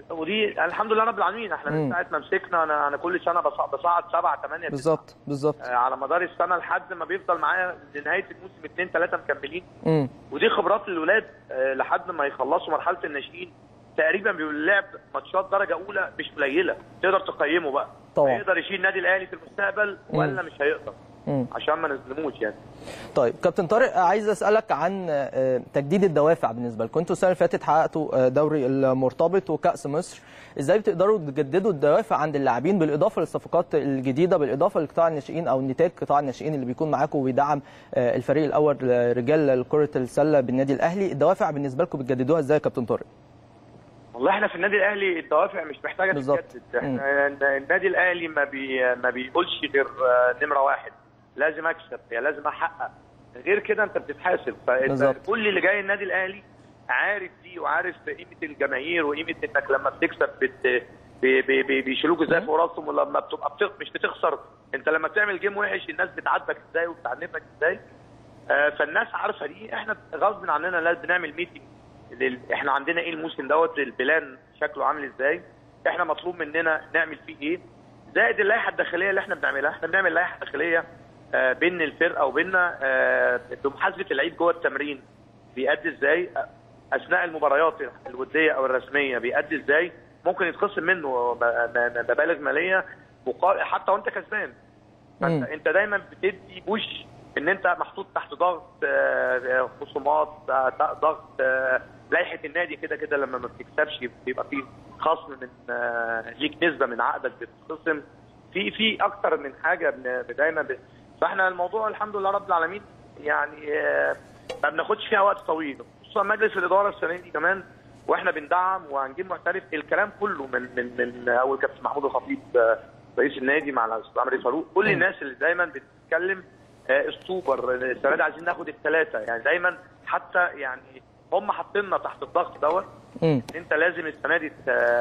ودي الحمد لله رب العالمين احنا مم. من ساعه ما مسكنا انا انا كل سنه بصعد, بصعد سبعه ثمانيه بالظبط بالظبط آه، على مدار السنه لحد ما بيفضل معايا لنهايه الموسم اثنين ثلاثه مكملين مم. ودي خبرات للولاد آه، لحد ما يخلصوا مرحله الناشئين تقريبا بيبقى اللعب ماتشات درجه اولى مش قليله تقدر تقيمه بقى طبعا. هيقدر يشيل النادي الاهلي في المستقبل ولا مش هيقدر مم. عشان ما نظلموش يعني طيب كابتن طارق عايز اسالك عن آه، تجديد الدوافع بالنسبه لكم انتوا السنه اللي فاتت حققتوا آه، دوري المرتبط وكاس مصر ازاي بتقدروا تجددوا الدوافع عند اللاعبين بالاضافه للصفقات الجديده بالاضافه لقطاع الناشئين او نتاج قطاع الناشئين اللي بيكون معاكم وبيدعم آه، الفريق الاول رجال كره السله بالنادي الاهلي الدوافع بالنسبه لكم بتجددوها ازاي يا كابتن طارق والله احنا في النادي الاهلي الدوافع مش محتاجه بالظبط. تتجدد احنا النادي الاهلي ما بي ما بيقولش غير آه، نمره واحد لازم اكسب يا لازم احقق غير كده انت بتتحاسب فانت بالظبط. كل اللي جاي النادي الاهلي عارف دي وعارف قيمه الجماهير وقيمه انك لما بتكسب بت بي- بي- بي- بيشيلوك ازاي فوق راسهم ولما بتبقى بتخ... مش بتخسر انت لما بتعمل جيم وحش الناس بتعاتبك ازاي وبتعنفك ازاي آه، فالناس عارفه دي احنا غصب عننا لازم بنعمل ميتنج لل... احنا عندنا ايه الموسم دوت البلان شكله عامل ازاي احنا مطلوب مننا نعمل فيه ايه زائد اللائحه الداخليه اللي احنا بنعملها احنا بنعمل لائحه داخليه آه، بين الفرقه وبيننا آه، بمحاسبه اللعيب جوه التمرين بيأدي ازاي آه، اثناء المباريات الوديه او الرسميه بيأدي ازاي ممكن يتخصم منه ب- ب- مبالغ ماليه مقا- حتى وانت كسبان فانت انت دايما بتدي بوش ان انت محطوط تحت ضغط آه، خصومات آه، ضغط آه، لائحه النادي كده كده لما ما بتكسبش بيبقى في خصم من آه، ليك نسبه من عقدك بتتخصم في في اكتر من حاجه بن- دايما ب- فاحنا الموضوع الحمد لله رب العالمين يعني آه، ما بناخدش فيها وقت طويل خصوصا مجلس الاداره السنه دي كمان واحنا بندعم وهنجيب محترف الكلام كله من من من اول كابتن محمود الخطيب آه، رئيس النادي مع الاستاذ عمرو فاروق كل الناس اللي دايما بتتكلم آه، السوبر السنه دي عايزين ناخد الثلاثه يعني دايما حتى يعني هم حاطيننا تحت الضغط دوت مم. ان انت لازم السنه دي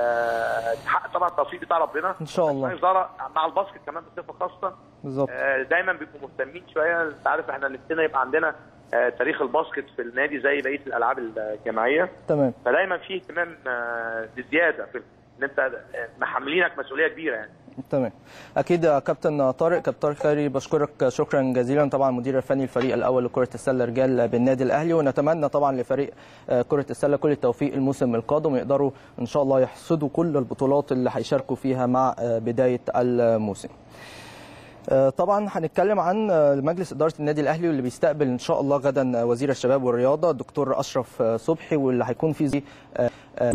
ت- تحقق طبعا التوفيق بتاع ربنا ان شاء الله الاداره مع الباسكت كمان بصفه خاصه بالظبط آه، دايما بيبقوا مهتمين شويه انت عارف احنا نفسنا يبقى عندنا آه، تاريخ الباسكت في النادي زي بقيه الالعاب الجماعيه تمام فدايما في اهتمام آه، بزياده في ان انت آه، محملينك مسؤوليه كبيره يعني تمام اكيد يا كابتن طارق كابتن طارق خيري بشكرك شكرا جزيلا طبعا مدير الفني الفريق الاول لكره السله رجال بالنادي الاهلي ونتمنى طبعا لفريق آه، كره السله كل التوفيق الموسم القادم ويقدروا ان شاء الله يحصدوا كل البطولات اللي هيشاركوا فيها مع آه، بدايه الموسم آه، طبعا هنتكلم عن آه، مجلس اداره النادي الاهلي واللي بيستقبل ان شاء الله غدا آه، وزير الشباب والرياضه الدكتور اشرف آه، صبحي واللي هيكون في زي آه، آه،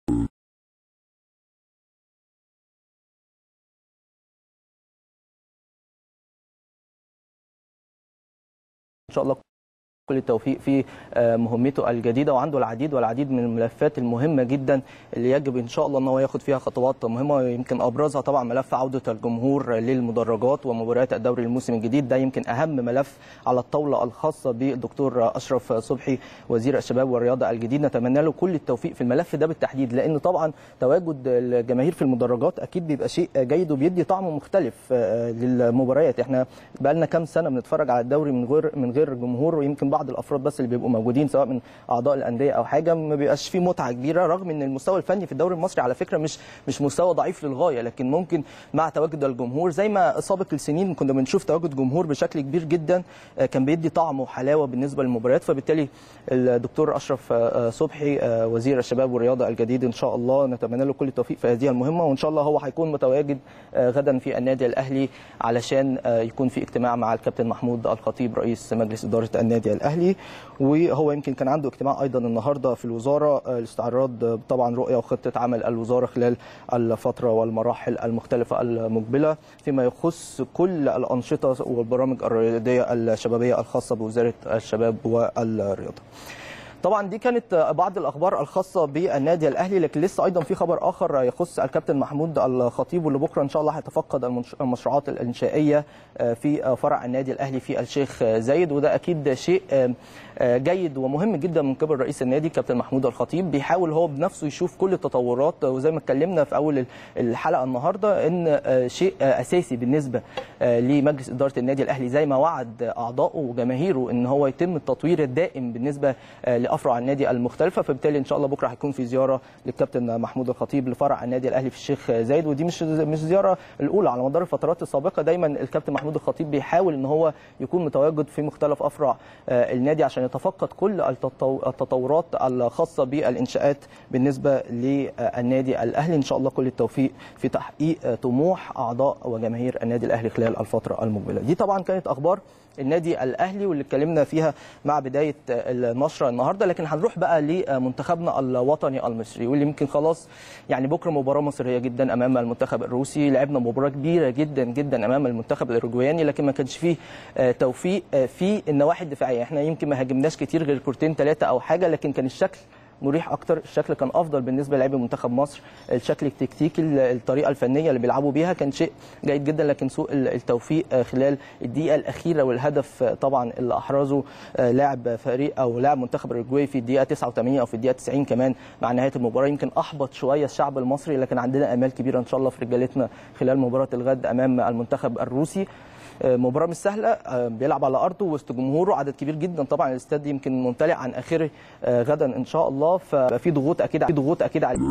ان شاء الله كل التوفيق في آه، مهمته الجديده وعنده العديد والعديد من الملفات المهمه جدا اللي يجب ان شاء الله ان هو ياخد فيها خطوات مهمه يمكن ابرزها طبعا ملف عوده الجمهور للمدرجات ومباريات الدوري الموسم الجديد ده يمكن اهم ملف على الطاوله الخاصه بالدكتور اشرف صبحي وزير الشباب والرياضه الجديد نتمنى له كل التوفيق في الملف ده بالتحديد لان طبعا تواجد الجماهير في المدرجات اكيد بيبقى شيء جيد وبيدي طعم مختلف آه، للمباريات احنا بقى لنا كام سنه بنتفرج على الدوري من غير من غير جمهور ويمكن بعض الافراد بس اللي بيبقوا موجودين سواء من اعضاء الانديه او حاجه ما بيبقاش فيه متعه كبيره رغم ان المستوى الفني في الدوري المصري على فكره مش مش مستوى ضعيف للغايه لكن ممكن مع تواجد الجمهور زي ما سابق السنين كنا بنشوف تواجد جمهور بشكل كبير جدا آه، كان بيدي طعم وحلاوه بالنسبه للمباريات فبالتالي الدكتور اشرف آه، صبحي آه، وزير الشباب والرياضه الجديد ان شاء الله نتمنى له كل التوفيق في هذه المهمه وان شاء الله هو هيكون متواجد آه، غدا في النادي الاهلي علشان آه، يكون في اجتماع مع الكابتن محمود الخطيب رئيس مجلس اداره النادي الاهلي وهو يمكن كان عنده اجتماع ايضا النهارده في الوزاره آه، لاستعراض آه، طبعا رؤيه وخطه عمل الوزاره خلال الفتره والمراحل المختلفه المقبله فيما يخص كل الانشطه والبرامج الرياضيه الشبابيه الخاصه بوزاره الشباب والرياضه. طبعا دي كانت بعض الاخبار الخاصه بالنادي الاهلي لكن لسه ايضا في خبر اخر يخص الكابتن محمود الخطيب واللي بكره ان شاء الله هيتفقد المنش- المشروعات الانشائيه في فرع النادي الاهلي في الشيخ زايد وده اكيد شيء جيد ومهم جدا من قبل رئيس النادي كابتن محمود الخطيب بيحاول هو بنفسه يشوف كل التطورات وزي ما اتكلمنا في اول الحلقه النهارده ان شيء اساسي بالنسبه لمجلس اداره النادي الاهلي زي ما وعد اعضائه وجماهيره ان هو يتم التطوير الدائم بالنسبه لافرع النادي المختلفه فبالتالي ان شاء الله بكره هيكون في زياره للكابتن محمود الخطيب لفرع النادي الاهلي في الشيخ زايد ودي مش مش زياره الاولى على مدار الفترات السابقه دايما الكابتن محمود الخطيب بيحاول ان هو يكون متواجد في مختلف افرع آه، النادي عشان يتفقد كل التطو- التطورات الخاصه بالانشاءات بالنسبه للنادي الاهلي ان شاء الله كل التوفيق في تحقيق آه، طموح اعضاء وجماهير النادي الاهلي خلال الفتره المقبله دي طبعا كانت اخبار النادي الاهلي واللي اتكلمنا فيها مع بدايه النشره النهارده لكن هنروح بقى لمنتخبنا الوطني المصري واللي يمكن خلاص يعني بكره مباراه مصريه جدا امام المنتخب الروسي لعبنا مباراه كبيره جدا جدا امام المنتخب الاوروجواني لكن ما كانش فيه آه، توفيق آه، في النواحي الدفاعيه احنا يمكن ما هاجمناش كتير غير كورتين ثلاثه او حاجه لكن كان الشكل مريح اكتر الشكل كان افضل بالنسبه للاعبي منتخب مصر الشكل التكتيكي الطريقه الفنيه اللي بيلعبوا بيها كان شيء جيد جدا لكن سوء التوفيق آه، خلال الدقيقه الاخيره والهدف آه، طبعا اللي احرزه آه، لاعب فريق او لاعب منتخب الاوروجواي في الدقيقه 89 او في الدقيقه 90 كمان مع نهايه المباراه يمكن احبط شويه الشعب المصري لكن عندنا امال كبيره ان شاء الله في رجالتنا خلال مباراه الغد امام المنتخب الروسي آه، مباراه مش سهله آه، بيلعب على ارضه وسط جمهوره عدد كبير جدا طبعا الاستاد يمكن ممتلئ عن اخره آه، غدا ان شاء الله ففي ضغوط اكيد في ضغوط اكيد عليه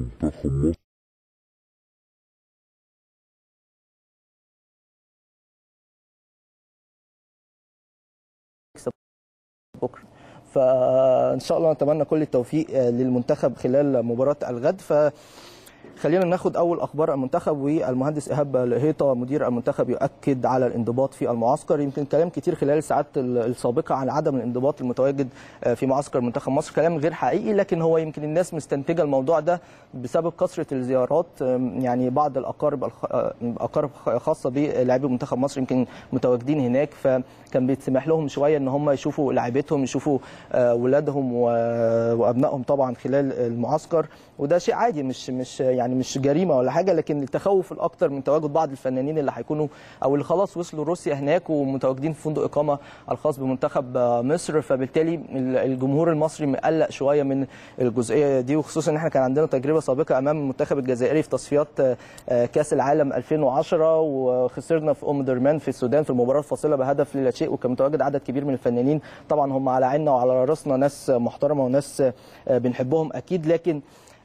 بكره فان شاء الله نتمنى كل التوفيق آه، للمنتخب خلال مباراه الغد ف خلينا ناخد اول اخبار المنتخب والمهندس ايهاب لهيطه مدير المنتخب يؤكد على الانضباط في المعسكر يمكن كلام كتير خلال الساعات السابقه عن عدم الانضباط المتواجد في معسكر منتخب مصر كلام غير حقيقي لكن هو يمكن الناس مستنتجه الموضوع ده بسبب كثره الزيارات يعني بعض الاقارب الخ- اقارب خاصه بلاعبي منتخب مصر يمكن متواجدين هناك فكان بيتسمح لهم شويه ان هم يشوفوا لعيبتهم يشوفوا آه، ولادهم و- وابنائهم طبعا خلال المعسكر وده شيء عادي مش مش يعني مش جريمه ولا حاجه لكن التخوف الاكثر من تواجد بعض الفنانين اللي هيكونوا او اللي خلاص وصلوا روسيا هناك ومتواجدين في فندق اقامه الخاص بمنتخب آه، مصر فبالتالي ال- الجمهور المصري مقلق شويه من الجزئيه دي وخصوصا ان احنا كان عندنا تجربه سابقه امام المنتخب الجزائري في تصفيات آه، آه، كاس العالم 2010 وخسرنا في ام درمان في السودان في المباراه الفاصله بهدف لا شيء وكان متواجد عدد كبير من الفنانين طبعا هم على عيننا وعلى راسنا ناس محترمه وناس آه، بنحبهم اكيد لكن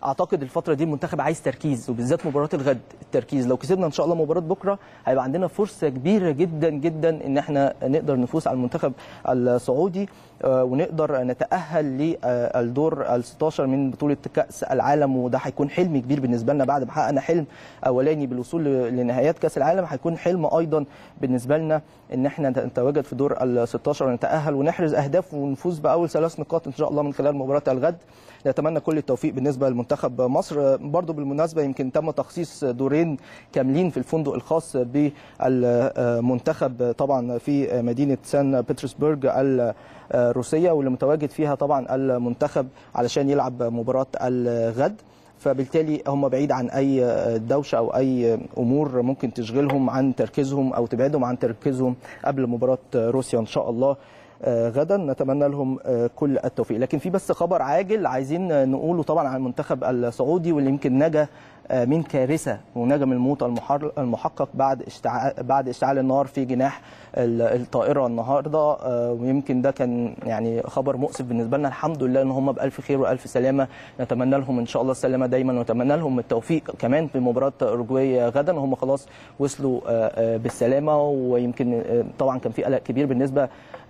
اعتقد الفتره دي المنتخب عايز تركيز وبالذات مباراه الغد التركيز لو كسبنا ان شاء الله مباراه بكره هيبقى عندنا فرصه كبيره جدا جدا ان احنا نقدر نفوز على المنتخب السعودي آه، ونقدر نتاهل للدور ال 16 من بطوله كاس العالم وده هيكون حلم كبير بالنسبه لنا بعد ما حققنا حلم اولاني بالوصول ل- لنهايات كاس العالم هيكون حلم ايضا بالنسبه لنا ان احنا نتواجد في دور ال 16 ونتاهل ونحرز اهداف ونفوز باول ثلاث نقاط ان شاء الله من خلال مباراه الغد نتمنى كل التوفيق بالنسبه لمنتخب مصر برضو بالمناسبه يمكن تم تخصيص دورين كاملين في الفندق الخاص بالمنتخب طبعا في مدينه سان بطرسبرج الروسيه واللي متواجد فيها طبعا المنتخب علشان يلعب مباراه الغد فبالتالي هم بعيد عن اي دوشه او اي امور ممكن تشغلهم عن تركيزهم او تبعدهم عن تركيزهم قبل مباراه روسيا ان شاء الله آه، غدا نتمنى لهم آه، كل التوفيق لكن في بس خبر عاجل عايزين آه، نقوله طبعا عن المنتخب السعودي واللي يمكن نجا آه، من كارثه ونجا من الموت المحر- المحقق بعد اشتعال بعد اشتعال النار في جناح ال- الطائره النهارده آه، ويمكن ده كان يعني خبر مؤسف بالنسبه لنا الحمد لله ان هم بالف خير والف سلامه نتمنى لهم ان شاء الله السلامه دايما ونتمنى لهم التوفيق كمان في مباراه اورجواي غدا هم خلاص وصلوا آه، آه، بالسلامه ويمكن آه، طبعا كان في قلق كبير بالنسبه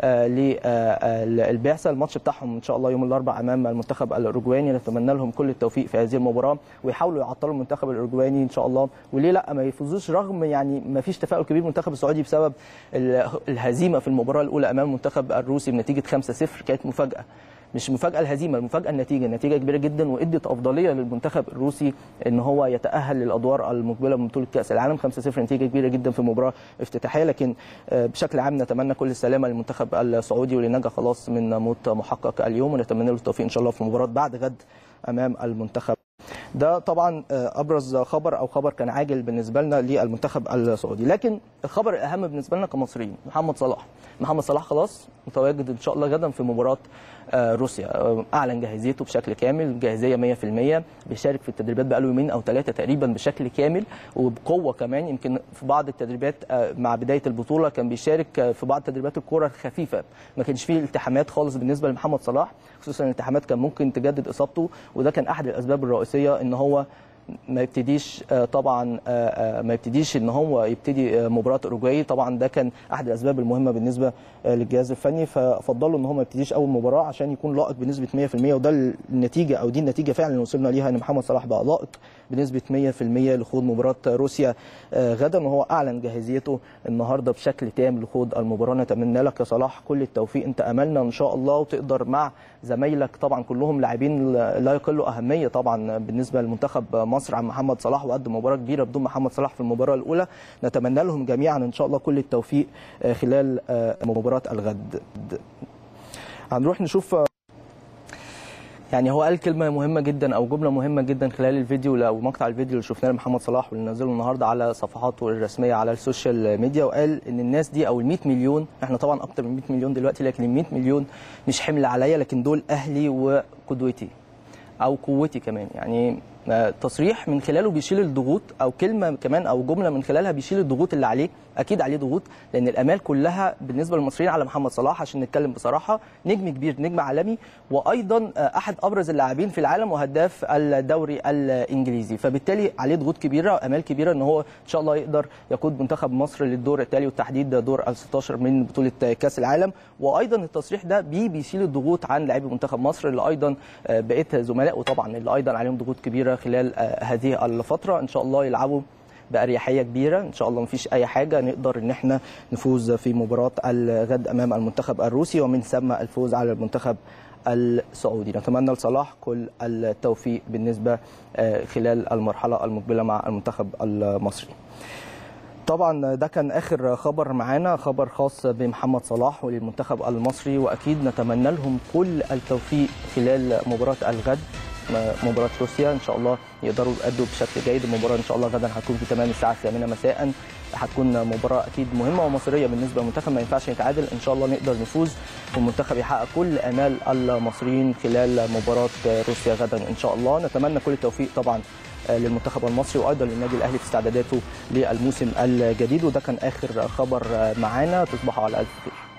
للبعثه الماتش بتاعهم ان شاء الله يوم الاربعاء امام المنتخب الاورجواني نتمنى لهم كل التوفيق في هذه المباراه ويحاولوا يعطلوا المنتخب الاورجواني ان شاء الله وليه لا ما يفوزوش رغم يعني ما فيش تفاؤل كبير بالمنتخب السعودي بسبب ال- الهزيمه في المباراه الاولى امام المنتخب الروسي بنتيجه 5-0 كانت مفاجاه مش مفاجاه الهزيمه المفاجاه النتيجه النتيجه كبيره جدا وادت افضليه للمنتخب الروسي ان هو يتاهل للادوار المقبله من بطوله كاس العالم 5-0 نتيجه كبيره جدا في مباراه افتتاحيه لكن آه، بشكل عام نتمنى كل السلامه للمنتخب السعودي واللي نجا خلاص من موت محقق اليوم ونتمنى له التوفيق ان شاء الله في مباراه بعد غد امام المنتخب ده طبعا آه، ابرز خبر او خبر كان عاجل بالنسبه لنا للمنتخب السعودي لكن الخبر الاهم بالنسبه لنا كمصريين محمد صلاح محمد صلاح خلاص متواجد ان شاء الله غدا في مباراه آه، روسيا آه، اعلن جاهزيته بشكل كامل جاهزيه 100% بيشارك في التدريبات بقاله يومين او ثلاثه تقريبا بشكل كامل وبقوه كمان يمكن في بعض التدريبات آه، مع بدايه البطوله كان بيشارك آه، في بعض تدريبات الكره الخفيفه ما كانش فيه التحامات خالص بالنسبه لمحمد صلاح خصوصا الالتحامات كان ممكن تجدد اصابته وده كان احد الاسباب الرئيسيه ان هو ما يبتديش آه، طبعا آه، آه، ما يبتديش ان هو يبتدي آه، مباراه اوروجواي طبعا ده كان احد الاسباب المهمه بالنسبه آه، للجهاز الفني ففضلوا ان هو ما يبتديش اول مباراه عشان يكون لائق بنسبه 100% وده النتيجه او دي النتيجه فعلا اللي وصلنا ليها ان محمد صلاح بقى لائق بنسبه 100% لخوض مباراه روسيا آه، غدا وهو اعلن جاهزيته النهارده بشكل تام لخوض المباراه نتمنى لك يا صلاح كل التوفيق انت املنا ان شاء الله وتقدر مع زمايلك طبعا كلهم لاعبين لا يقلوا اهميه طبعا بالنسبه لمنتخب مصر عن محمد صلاح وقدم مباراه كبيره بدون محمد صلاح في المباراه الاولى نتمنى لهم جميعا ان شاء الله كل التوفيق آه، خلال آه، مباراه الغد هنروح نشوف آه، يعني هو قال كلمه مهمه جدا او جمله مهمه جدا خلال الفيديو او مقطع الفيديو اللي شفناه لمحمد صلاح واللي نزله النهارده على صفحاته الرسميه على السوشيال ميديا وقال ان الناس دي او ال 100 مليون احنا طبعا اكتر من 100 مليون دلوقتي لكن ال 100 مليون مش حمل عليا لكن دول اهلي وقدوتي او قوتي كمان يعني آه، تصريح من خلاله بيشيل الضغوط او كلمه كمان او جمله من خلالها بيشيل الضغوط اللي عليه اكيد عليه ضغوط لان الامال كلها بالنسبه للمصريين على محمد صلاح عشان نتكلم بصراحه نجم كبير نجم عالمي وايضا آه، احد ابرز اللاعبين في العالم وهداف الدوري الانجليزي فبالتالي عليه ضغوط كبيره امال كبيره ان هو ان شاء الله يقدر يقود منتخب مصر للدور التالي والتحديد دور ال 16 من بطوله كاس العالم وايضا التصريح ده بيه بيشيل الضغوط عن لاعبي منتخب مصر اللي ايضا آه، بقيت زملائه طبعا اللي ايضا عليهم ضغوط كبيره خلال آه، هذه الفتره ان شاء الله يلعبوا بأريحية كبيرة إن شاء الله مفيش أي حاجة نقدر إن احنا نفوز في مباراة الغد أمام المنتخب الروسي ومن ثم الفوز على المنتخب السعودي نتمنى لصلاح كل التوفيق بالنسبة آه، خلال المرحلة المقبلة مع المنتخب المصري طبعا ده كان اخر خبر معانا خبر خاص بمحمد صلاح وللمنتخب المصري واكيد نتمنى لهم كل التوفيق خلال مباراه الغد مباراه روسيا ان شاء الله يقدروا يأدوا بشكل جيد المباراه ان شاء الله غدا هتكون في تمام الساعه الثامنه مساء هتكون مباراه اكيد مهمه ومصيريه بالنسبه للمنتخب ما ينفعش يتعادل ان شاء الله نقدر نفوز والمنتخب يحقق كل امال المصريين خلال مباراه روسيا غدا ان شاء الله نتمنى كل التوفيق طبعا للمنتخب المصري وايضا للنادي الاهلي في استعداداته للموسم الجديد وده كان اخر خبر معانا تصبحوا على الف خير